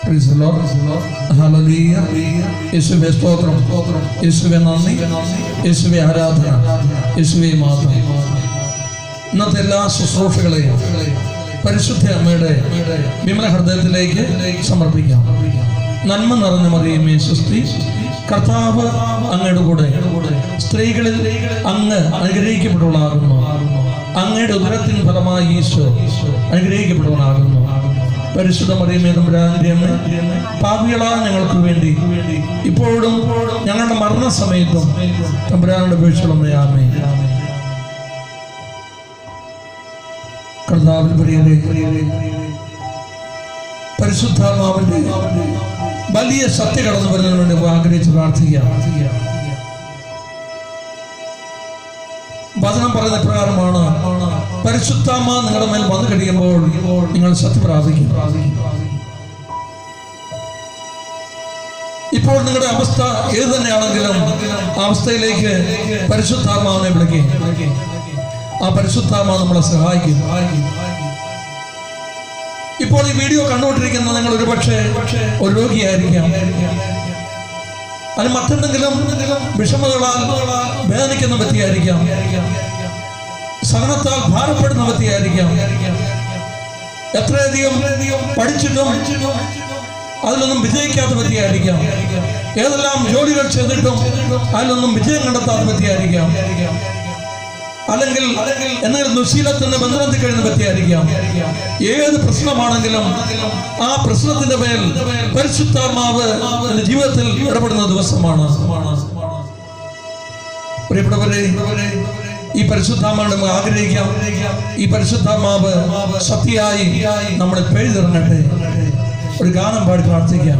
Praise the Lord. Hallelujah. യേശുവേ സ്തോത്രം യേശുവേ നന്ദി യേശുവേ ആരാധന യേശുവേ മാത്രം ഇന്നത്തെ എല്ലാ ശുശ്രൂഷകളെയും പരിശുദ്ധ അമ്മയുടെ വിമല ഹൃദയത്തിലേക്ക് സമർപ്പിക്കാം നന്മ നിറഞ്ഞ മറിയമേ സുസ്തി കർത്താവ് അങ്ങയുടെ കൂടെ സ്ത്രീകളിൽ അങ്ങ് അനുഗ്രഹിക്കപ്പെട്ടവളാകുന്നു അങ്ങയുടെ ഉദരത്തിൻ ഫലമായി ഈശോ അനുഗ്രഹിക്കപ്പെട്ടവനാകുന്നു പരിശുദ്ധ മറിയമേ തമ്പുരാന്റെ അമ്മ പാപികളാ ഞങ്ങൾക്ക് വേണ്ടി ഇപ്പോഴും ഞങ്ങളുടെ മരണസമയത്തും തമ്പുരാനുടെ അപേക്ഷകളമ്മേ ആമേ കർത്താവിൽ പ്രിയരെ പരിശുദ്ധാത്മാവിന്റെ വലിയ സത്യ കടന്നു വരുന്നതിന് വേണ്ടി ആഗ്രഹിച്ച് പ്രാർത്ഥിക്കാം വചനം പറയുന്ന പ്രകാരമാണ് പരിശുദ്ധാത്മ നിങ്ങളുടെ മേൽ വന്നു കഴിയുമ്പോൾ നിങ്ങൾ സത്യം പ്രാപിക്കും ഇപ്പോൾ നിങ്ങളുടെ അവസ്ഥ ഏത് തന്നെയാണെങ്കിലും ആ അവസ്ഥയിലേക്ക് പരിശുദ്ധാത്മാവിനെ വിളിക്കും ആ പരിശുദ്ധാത്മാ നമ്മളെ സഹായിക്കും ഇപ്പോൾ ഈ വീഡിയോ കണ്ടുകൊണ്ടിരിക്കുന്ന നിങ്ങൾ ഒരുപക്ഷെ ഒരു രോഗിയായിരിക്കാം അത് മറ്റെന്തെങ്കിലും വിഷമതകളാൽ വേദനിക്കുന്ന വ്യക്തിയായിരിക്കാം സഹനത്താൽ ഭാരപ്പെടുന്ന വ്യക്തിയായിരിക്കാം എത്രയധികം പഠിച്ചിട്ടും അതിലൊന്നും വിജയിക്കാത്ത വ്യക്തിയായിരിക്കാം ഏതെല്ലാം ജോലികൾ ചെയ്തിട്ടും അതിലൊന്നും വിജയം കണ്ടെത്താത്ത വ്യക്തിയായിരിക്കാം അല്ലെങ്കിൽ എന്തെങ്കിലും ദുശീലത്തിന്റെ ബന്ധനത്തിൽ കഴിയുന്ന വ്യക്തിയായിരിക്കാം ഏത് പ്രശ്നമാണെങ്കിലും ആ പ്രശ്നത്തിന്റെ മേൽ പരിശുദ്ധാത്മാവ് എന്റെ ജീവിതത്തിൽ ഇടപെടുന്ന ദിവസമാണ് പ്രിയപ്പെട്ടവരെ ഈ പരിശുദ്ധാത്മാവ് നമുക്ക് ആഗ്രഹിക്കാം ഈ പരിശുദ്ധാത്മാവ് സത്യമായി നമ്മളെ പെഴുതിറങ്ങട്ടെ ഒരു ഗാനം പാടി പ്രാർത്ഥിക്കാം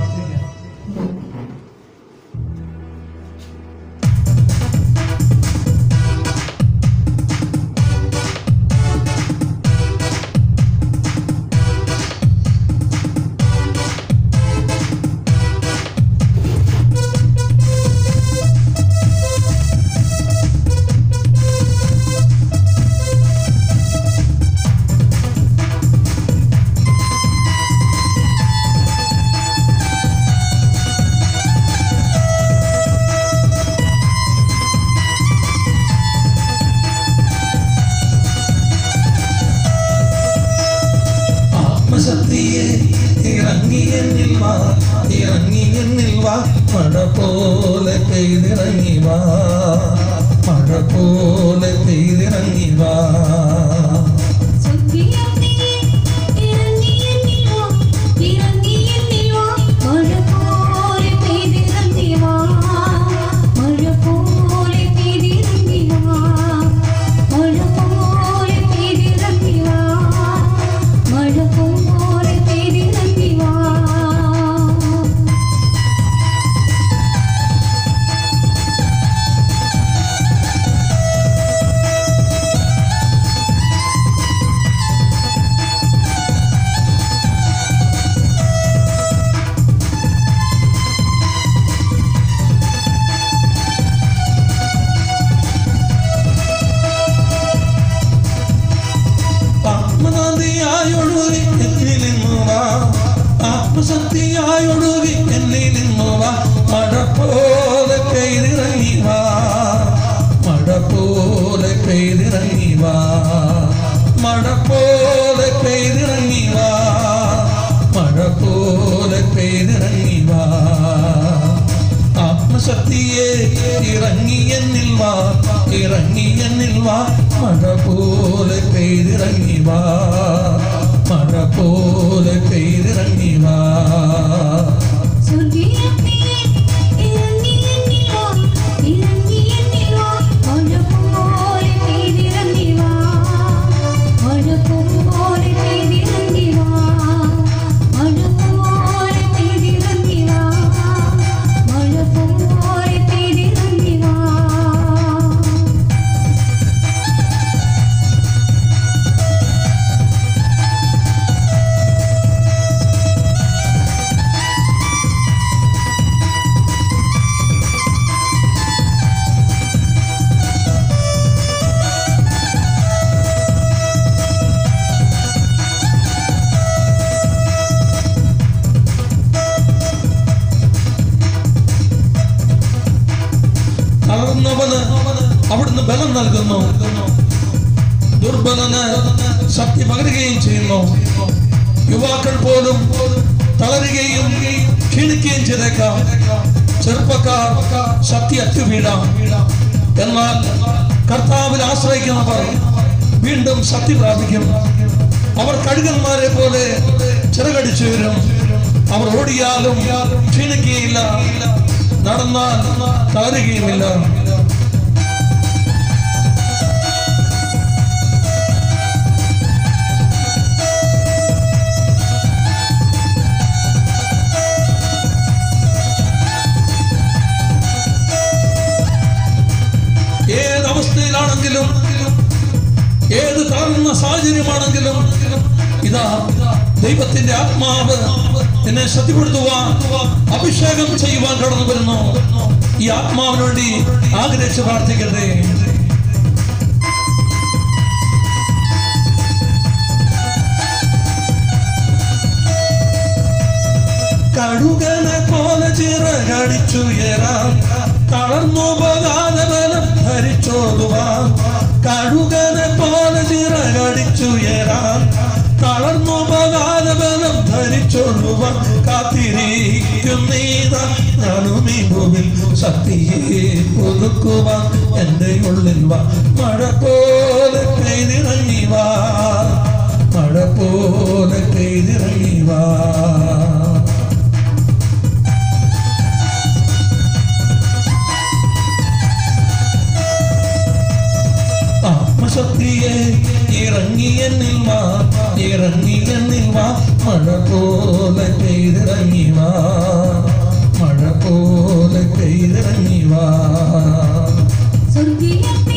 ആത്മശക്തിയെ ഇറങ്ങി എന്നിൽ വാ ഇറങ്ങി എന്നിൽ വാ മഴ പോലെ പെയ്തിറങ്ങി വാ മഴ പോലെ പെയ്തിറങ്ങി വാ സത്യത്തിയെ ഇറങ്ങി എന്നിൽ വാ ഇറങ്ങി എന്നിൽ വാ മഴ പോലെ പെയ്തിറങ്ങി വാ മഴ പോലെ പെയ്തിറങ്ങി വാ മഴ പോലെ പെയ്തിറങ്ങി വാ മഴ പോലെ പെയ്തിറങ്ങി വാ ആത്മനാദിയായൊഴുകി എന്നിൽ നിന്നു വാ ആത്മശക്തിയായൊഴുകി എന്നിൽ നിന്നു വാ മഴ പോലെ പെയ്തിറങ്ങി വാ മഴ പോലെ പെയ്തിറങ്ങി വാ മഴ പോലെ പെയ്തിറങ്ങി വാ മഴ പോലെ പെയ്തിറങ്ങി വാ ആത്മശക്തിയെ ഇറങ്ങി എന്നിൽ വാ ഇറങ്ങി എന്നിൽ വാ മഴ പോലെ പെയ്തിറങ്ങി വാ മഴ പോലെ പെയ്തിറങ്ങി വാ സത്യത്തിയെ ഇറങ്ങി എന്നിൽ വാ ഇറങ്ങി എന്നിൽ വാ മഴ പോലെ പെയ്തിറങ്ങി വാ മഴ പോലെ പെയ്തിറങ്ങി വാ മഴ പോലെ പെയ്തിറങ്ങി വാ മഴ പോലെ പെയ്തിറങ്ങി വാ ആ ബലം നൽകുന്നു ദുർബലന് ശക്തി പകരുകയും ചെയ്യുന്നു യുവാക്കൾ പോലും തളരുകയും ക്ഷീണിക്കുകയും ചെയ്തേക്കാം ചെറുപ്പക്കാർ ശക്തി അറ്റുവീഴാം എന്നാൽ കർത്താവിൽ ആശ്രയിക്കുന്നവർ വീണ്ടും ശക്തി പ്രാപിക്കും അവർ കഴുകന്മാരെ പോലെ ചിറകടിച്ചു വരും അവർ ഓടിയാലും ക്ഷീണിക്കുകയില്ല നടന്നാൽ തളരുകയുമില്ല ഏത് അവസ്ഥയിലാണെങ്കിലും ഏത് തളർന്ന സാഹചര്യമാണെങ്കിലും ഇതാ ദൈവത്തിന്റെ ആത്മാവ് എന്നെ ശക്തിപ്പെടുത്തുവാൻ അഭിഷേകം ചെയ്യുവാൻ കടന്നു വരുന്നു ഈ ആത്മാവിന് വേണ്ടി ആഗ്രഹിച്ച് പ്രാർത്ഥിക്കട്ടെ കഴുകനെ പോലെ ചിറകടിച്ചുയരാം തളർന്നു പോകാതെ ബലം ധരിച്ചോതുവാൻ കഴുകനെ പോലെ ചിറകടിച്ചുയരാം തളർന്നു പോകാതെ ബലം ധരിച്ചോടുവാൻ കാത്തിരിക്കുന്നീത ഞാനുമീ ഭൂമിൽ ശക്തിയെ പുതുക്കുവാൻ എൻ്റെ ഉള്ളിൽ വാ മഴ പോലെ പെയ്തിറങ്ങി വാ മഴ പോലെ പെയ്തിറങ്ങി വാ ആത്മശക്തിയെ ഇറങ്ങി എന്നിൽ വാ ഇറങ്ങി എന്നിൽ വാ മഴ പോലെ പെയ്തിറങ്ങി വാ മഴ പോലെ പെയ്തിറങ്ങി വാ സ്വർഗീയ